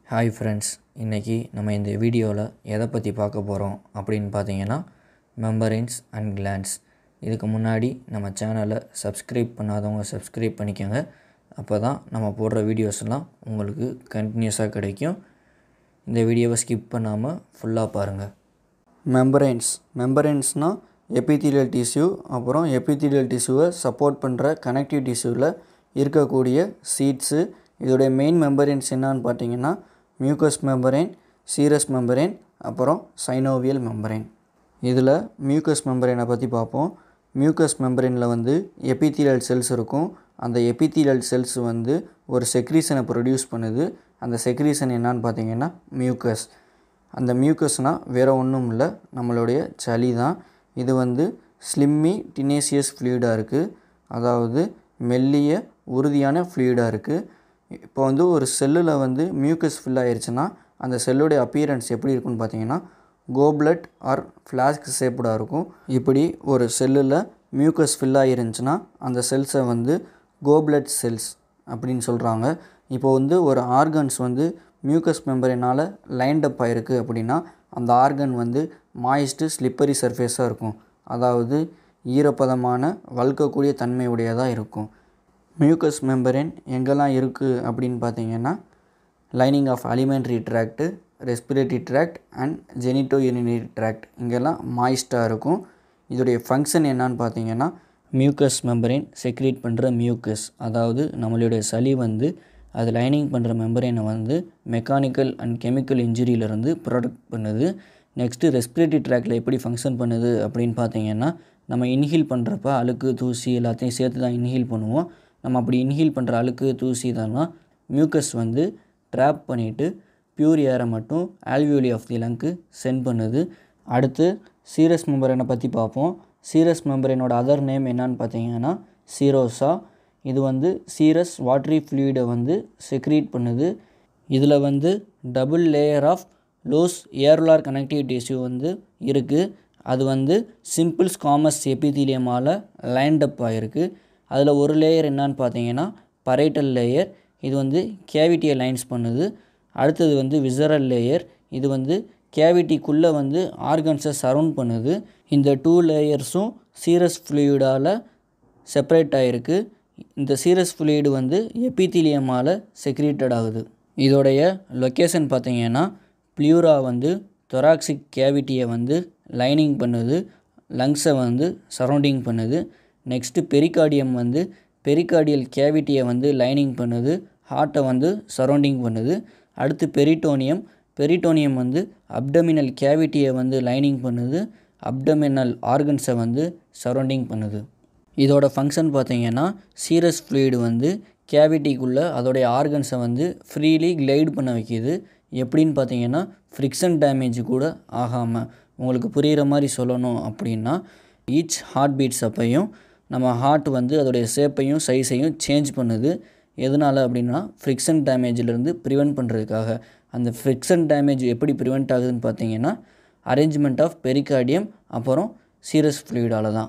hi friends இன்றைக்கி நம்ம இந்த வீடியோவில் எதை பற்றி பார்க்க போகிறோம் அப்படின்னு பார்த்தீங்கன்னா மெம்பரின்ஸ் அண்ட் கிளான்ஸ் இதுக்கு முன்னாடி நம்ம சேனலை சப்ஸ்கிரைப் பண்ணாதவங்க சப்ஸ்கிரைப் பண்ணிக்கோங்க அப்போ தான் நம்ம போடுற வீடியோஸ்லாம் உங்களுக்கு கண்டினியூஸாக கிடைக்கும் இந்த வீடியோவை ஸ்கிப் பண்ணாமல் ஃபுல்லாக பாருங்கள் மெம்பரைன்ஸ் மெம்பரைன்ஸ்னால் எபித்தீரியல் டிஷ்யூ அப்புறம் எபித்தீரியல் டிஷ்யூவை சப்போர்ட் பண்ணுற கனெக்டிவ் டிஷ்யூவில் இருக்கக்கூடிய சீட்ஸு இதோடைய மெயின் மெம்பரைன்ஸ் என்னான்னு பார்த்தீங்கன்னா மியூக்கஸ் மெம்பரைன் சீரஸ் மெம்பரைன் அப்புறம் சைனோவியல் மெம்பரைன் இதில் மியூக்கஸ் மெம்பரைனை பற்றி பார்ப்போம் மியூக்கஸ் மெம்பரைனில் வந்து எபித்தீரியல் செல்ஸ் இருக்கும் அந்த எபித்தீரியல் செல்ஸ் வந்து ஒரு செக்ரீசனை ப்ரொடியூஸ் பண்ணுது அந்த செக்ரீசன் என்னான்னு பார்த்தீங்கன்னா மியூக்கஸ் அந்த மியூக்கஸ்னால் வேறு ஒன்றும் இல்லை நம்மளுடைய சளி தான் இது வந்து ஸ்லிம்மி டினேசியஸ் ஃப்ளூயிடாக இருக்குது அதாவது மெல்லிய உறுதியான ஃப்ளூயிடாக இருக்குது இப்போ வந்து ஒரு செல்லில் வந்து மியூக்கஸ் ஃபில் ஆயிருச்சுன்னா அந்த செல்லுடைய அப்பியரன்ஸ் எப்படி இருக்குன்னு பார்த்தீங்கன்னா கோப்லெட் ஆர் ஃப்ளாஸ்க் ஷேப்டாக இருக்கும் இப்படி ஒரு செல்லில் மியூக்கஸ் ஃபில் ஆகிருந்துச்சுன்னா அந்த செல்ஸை வந்து கோப்லெட் செல்ஸ் அப்படின்னு சொல்கிறாங்க இப்போ வந்து ஒரு ஆர்கன்ஸ் வந்து மியூக்கஸ் மெம்பரினால் லைன்டப் ஆகிருக்கு அப்படின்னா அந்த ஆர்கன் வந்து மாய்ஸ்ட்டு ஸ்லிப்பரி சர்ஃபேஸாக இருக்கும் அதாவது ஈரப்பதமான வழுக்கக்கூடிய தன்மை உடையதாக இருக்கும் மியூக்கஸ் மெம்பரேன் எங்கெல்லாம் இருக்குது அப்படின்னு பார்த்தீங்கன்னா lining of alimentary tract respiratory tract and genitourinary tract இங்கெல்லாம் மாய்ஸ்ட்டாக இருக்கும் இதோடைய ஃபங்க்ஷன் என்னன்னு பார்த்தீங்கன்னா மியூக்கஸ் மெம்பரேன் செக்ரேட் பண்ணுற மியூக்கஸ் அதாவது நம்மளுடைய சளி வந்து அது லைனிங் பண்ணுற மெம்பரேனை வந்து மெக்கானிக்கல் அண்ட் கெமிக்கல் இன்ஜுரியிலேருந்து ப்ரொடெக்ட் பண்ணுது நெக்ஸ்ட்டு ரெஸ்பிரேட்டரி ட்ராக்டில் எப்படி ஃபங்க்ஷன் பண்ணுது அப்படின்னு பார்த்தீங்கன்னா நம்ம இன்ஹீல் பண்ணுறப்ப அழுக்கு தூசி எல்லாத்தையும் சேர்த்து தான் இன்ஹீல் பண்ணுவோம் நம்ம அப்படி இன்ஹீல் பண்ணுற அழுக்கு தூசி தானா மியூக்கஸ் வந்து ட்ராப் பண்ணிவிட்டு பியூர் ஏரை மட்டும் ஆல்வியோலி ஆஃப் தி லங்க்கு சென்ட் பண்ணுது அடுத்து சீரஸ் மெம்பரனை பற்றி பார்ப்போம் சீரஸ் மெம்பரனோட அதர் நேம் என்னன்னு பார்த்தீங்கன்னா சீரோசா இது வந்து சீரஸ் வாட்ரி ஃப்ளூயிடை வந்து செக்ரீட் பண்ணுது இதில் வந்து double layer of loose areolar connective tissue வந்து இருக்குது அது வந்து சிம்பிள்ஸ் காமஸ் எபிதீலியமால் லைன்டப் ஆகிருக்கு அதில் ஒரு லேயர் என்னான்னு பார்த்தீங்கன்னா பரைட்டல் லேயர் இது வந்து கேவிட்டியை லைன்ஸ் பண்ணுது அடுத்தது வந்து விசரல் லேயர் இது வந்து கேவிட்டிக்குள்ளே வந்து ஆர்கன்ஸை சரவுண்ட் பண்ணுது இந்த டூ லேயர்ஸும் சீரஸ் ஃப்ளூயிடால் செப்பரேட் ஆகிருக்கு இந்த சீரஸ் ஃப்ளூயிடு வந்து எபித்தீலியமால் செக்ரீட்டட் ஆகுது இதோடைய லொக்கேஷன் பார்த்தீங்கன்னா ப்ளியூரா வந்து தொராக்சிக் கேவிட்டியை வந்து லைனிங் பண்ணுது லங்ஸை வந்து சரௌண்டிங் பண்ணுது நெக்ஸ்ட்டு பெரிகார்டியம் வந்து பெரிகார்டியல் கேவிட்டியை வந்து லைனிங் பண்ணுது ஹார்ட்டை வந்து சரௌண்டிங் பண்ணுது அடுத்து பெரிட்டோனியம் பெரிட்டோனியம் வந்து அப்டமினல் கேவிட்டியை வந்து லைனிங் பண்ணுது அப்டமினல் ஆர்கன்ஸை வந்து சரௌண்டிங் பண்ணுது இதோட ஃபங்க்ஷன் பார்த்தீங்கன்னா சீரஸ் ஃப்ளூயிடு வந்து கேவிட்டிக்குள்ளே அதோடைய ஆர்கன்ஸை வந்து ஃப்ரீலி கிளைட் பண்ண வைக்கிது எப்படின்னு பார்த்தீங்கன்னா ஃப்ரிக்ஷன் டேமேஜ் கூட ஆகாமல் உங்களுக்கு புரிகிற மாதிரி சொல்லணும் அப்படின்னா ஈச் ஹார்ட் பீட்ஸ் அப்பையும் நம்ம ஹார்ட் வந்து அதோடைய ஷேப்பையும் சைஸையும் சேஞ்ச் பண்ணுது எதனால் அப்படின்னா ஃப்ரிக்ஷன் டேமேஜிலேருந்து ப்ரிவெண்ட் பண்ணுறதுக்காக அந்த ஃப்ரிக்ஷன் டேமேஜ் எப்படி ப்ரிவெண்ட் ஆகுதுன்னு பார்த்தீங்கன்னா அரேஞ்ச்மெண்ட் ஆஃப் பெரிகார்டியம் அப்புறம் சீரஸ் ஃப்ளூயிடால் தான்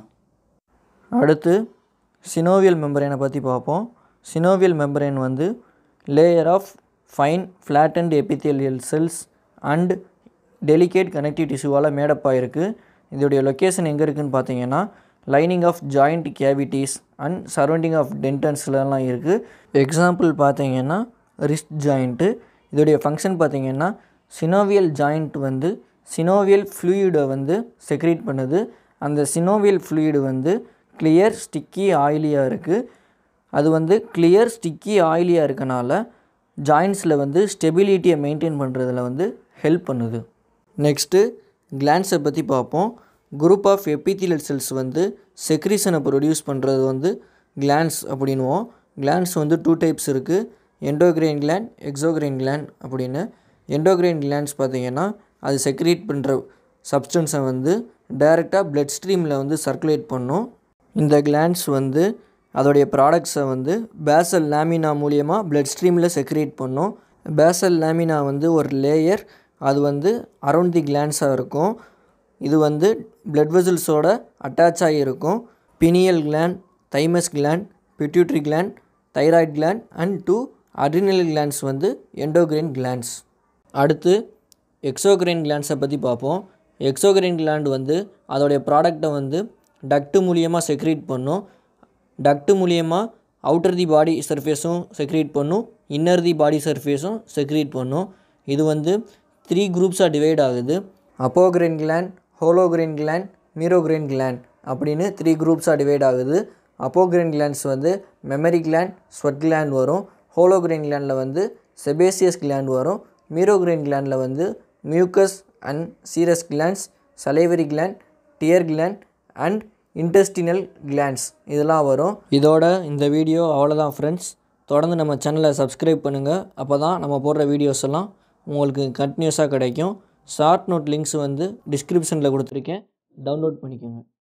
அடுத்து சினோவியல் மெம்பரேனை பற்றி பார்ப்போம் சினோவியல் மெம்பரேன் வந்து layer of fine flattened epithelial cells and delicate connective டிஷ்யூவால் மேடப் ஆகிருக்கு இதோடைய லொக்கேஷன் எங்கே இருக்குதுன்னு பார்த்தீங்கன்னா lining of joint cavities and surrounding of டென்டன்ஸ்லலாம் இருக்குது எக்ஸாம்பிள் பார்த்தீங்கன்னா ரிஸ்ட் ஜாயிண்ட்டு இதோடைய ஃபங்க்ஷன் பார்த்தீங்கன்னா சினோவியல் ஜாயிண்ட் வந்து சினோவியல் ஃப்ளூயிடை வந்து செக்ரேட் பண்ணுது அந்த சினோவியல் ஃப்ளூயிடு வந்து கிளியர் ஸ்டிக்கி ஆயிலியாக இருக்குது அது வந்து கிளியர் ஸ்டிக்கி ஆயிலியாக இருக்கனால ஜாயின்ஸில் வந்து ஸ்டெபிலிட்டியை மெயின்டைன் பண்ணுறதுல வந்து ஹெல்ப் பண்ணுது நெக்ஸ்ட்டு கிளான்ஸை பற்றி பார்ப்போம் குரூப் ஆஃப் எபித்தீலியல் செல்ஸ் வந்து செக்ரீசனை ப்ரொடியூஸ் பண்ணுறது வந்து கிளான்ஸ் அப்படின்வோம் கிளான்ஸ் வந்து டூ டைப்ஸ் இருக்குது எண்டோக்ரைன் கிளாண்ட் எக்ஸோக்ரைன் கிளாண்ட் அப்படின்னு எண்டோக்ரைன் கிளாண்ட்ஸ் பார்த்திங்கன்னா அது செக்ரீட் பண்ணுற சப்ஸ்டன்ஸை வந்து டைரெக்டாக பிளட் ஸ்ட்ரீமில் வந்து சர்க்குலேட் பண்ணும் இந்த கிளாண்ட்ஸ் வந்து அதோடைய ப்ராடக்ட்ஸை வந்து பேசல் லேமினா மூலியமாக பிளட் ஸ்ட்ரீமில் செக்ரேட் பண்ணும் பேசல் லேமினா வந்து ஒரு லேயர் அது வந்து அரௌண்ட் தி கிளாண்ட்ஸாக இருக்கும் இது வந்து பிளட் வெசல்ஸோட அட்டாச் ஆகியிருக்கும் pineal gland thymus gland pituitary gland thyroid gland and two adrenal glands வந்து எண்டோக்ரைன் கிளாண்ட்ஸ் அடுத்து எக்ஸோக்ரைன் கிளாண்ட்ஸை பற்றி பார்ப்போம் எக்ஸோக்ரைன் கிளாண்ட் வந்து அதோடைய ப்ராடக்டை வந்து டக்ட்டு மூலியமாக செக்ரீட் பண்ணும் டக்ட்டு மூலியமாக அவுட்டர் தி பாடி சர்ஃபேஸும் செக்ரீட் பண்ணும் இன்னர் தி பாடி சர்ஃபேஸும் செக்ரீட் பண்ணும் இது வந்து த்ரீ குரூப்ஸாக டிவைட் ஆகுது apocrine gland holocrine gland merocrine gland அப்படின்னு த்ரீ குரூப்ஸாக டிவைட் ஆகுது அப்போக்ரைன் கிளாண்ட்ஸ் வந்து மெமரி கிளாண்ட் ஸ்வெட் கிளாண்ட் வரும் ஹோலோக்ரைன் கிளாண்டில் வந்து செபேசியஸ் கிளாண்ட் வரும் மீரோக்ரைன் கிளாண்டில் வந்து mucous and serous glands salivary gland tear gland and intestinal glands இதெல்லாம் வரும் இதோட இந்த வீடியோ அவ்வளோதான் ஃப்ரெண்ட்ஸ் தொடர்ந்து நம்ம சேனலை சப்ஸ்கிரைப் பண்ணுங்கள் அப்போ தான் நம்ம போடுற வீடியோஸ் எல்லாம் உங்களுக்கு கண்டினியூஸாக கிடைக்கும் ஷார்ட் நோட் லிங்க்ஸ் வந்து டிஸ்கிரிப்ஷனில் கொடுத்துருக்கேன் டவுன்லோட் பண்ணிக்கோங்க